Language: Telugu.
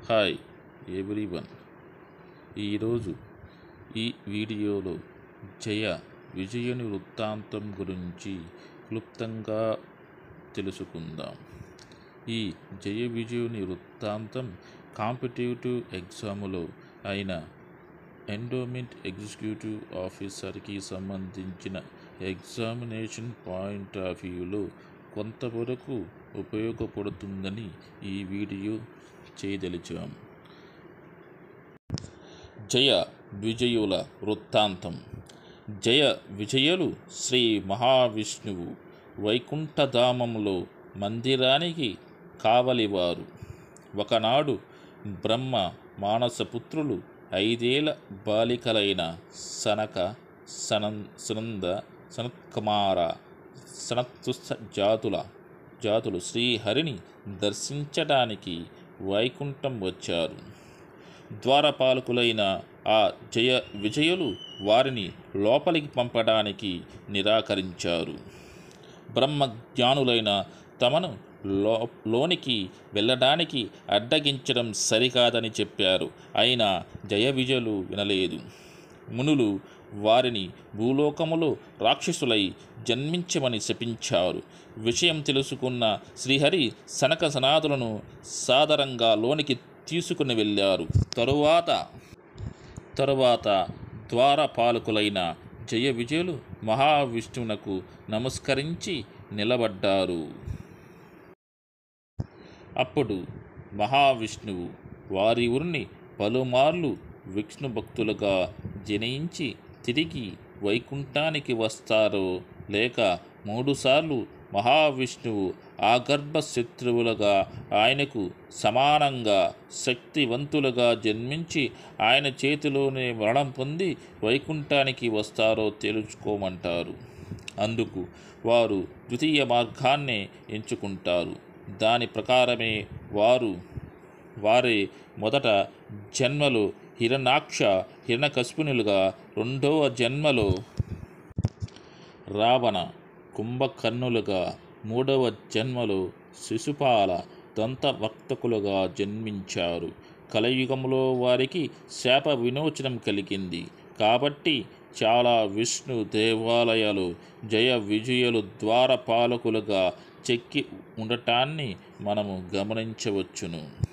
హాయ్ ఎవ్రీవన్ ఈరోజు ఈ వీడియోలో జయ విజయుని వృత్తాంతం గురించి క్లుప్తంగా తెలుసుకుందాం ఈ జయ విజయుని వృత్తాంతం కాంపిటేటివ్ ఎగ్జాములో అయిన ఎండోమెంట్ ఎగ్జిక్యూటివ్ ఆఫీసర్కి సంబంధించిన ఎగ్జామినేషన్ పాయింట్ ఆఫ్ వ్యూలో కొంతవరకు ఉపయోగపడుతుందని ఈ వీడియో చేయదలిచాం జయ విజయుల వృత్తాంతం జయ విజయులు శ్రీ మహావిష్ణువు వైకుంఠధామంలో మందిరానికి కావలివారు ఒకనాడు బ్రహ్మ మానసపుత్రులు ఐదేళ్ల బాలికలైన సనక సనం సునంద సనత్కుమార సనత్తుస జాతుల జాతులు శ్రీహరిని దర్శించడానికి వైకుంఠం వచ్చారు ద్వారపాలకులైన ఆ జయ విజయులు వారిని లోపలికి పంపడానికి నిరాకరించారు బ్రహ్మజ్ఞానులైన తమను లో లోనికి వెళ్ళడానికి అడ్డగించడం సరికాదని చెప్పారు అయినా జయ విజయులు వినలేదు మునులు వారిని భూలోకములో రాక్షసులై జన్మించమని శపించారు విషయం తెలుసుకున్న శ్రీహరి సనక సనాదులను సాదరంగా లోనికి తీసుకుని వెళ్ళారు తరువాత తరువాత ద్వారపాలకులైన జయ విజయులు మహావిష్ణువునకు నమస్కరించి నిలబడ్డారు అప్పుడు మహావిష్ణువు వారి ఊరిని పలుమార్లు విష్ణు భక్తులుగా జనించి తిరిగి వైకుంఠానికి వస్తారో లేక మూడుసార్లు మహావిష్ణువు ఆగర్భ శత్రువులుగా ఆయనకు సమానంగా శక్తివంతులుగా జన్మించి ఆయన చేతిలోనే మరణం పొంది వైకుంఠానికి వస్తారో తెలుసుకోమంటారు అందుకు వారు ద్వితీయ మార్గాన్నే ఎంచుకుంటారు దాని ప్రకారమే వారు వారే మొదట జన్మలో హిరణాక్ష హిరణకశిపునులుగా రెండవ జన్మలో రావణ కుంభకర్ణులుగా మూడవ జన్మలో శిశుపాల దంతవక్తకులుగా జన్మించారు కలయుగంలో వారికి శాప విమోచనం కలిగింది కాబట్టి చాలా విష్ణు దేవాలయాలు జయ విజయులు ద్వారపాలకులుగా చెక్కి ఉండటాన్ని మనము గమనించవచ్చును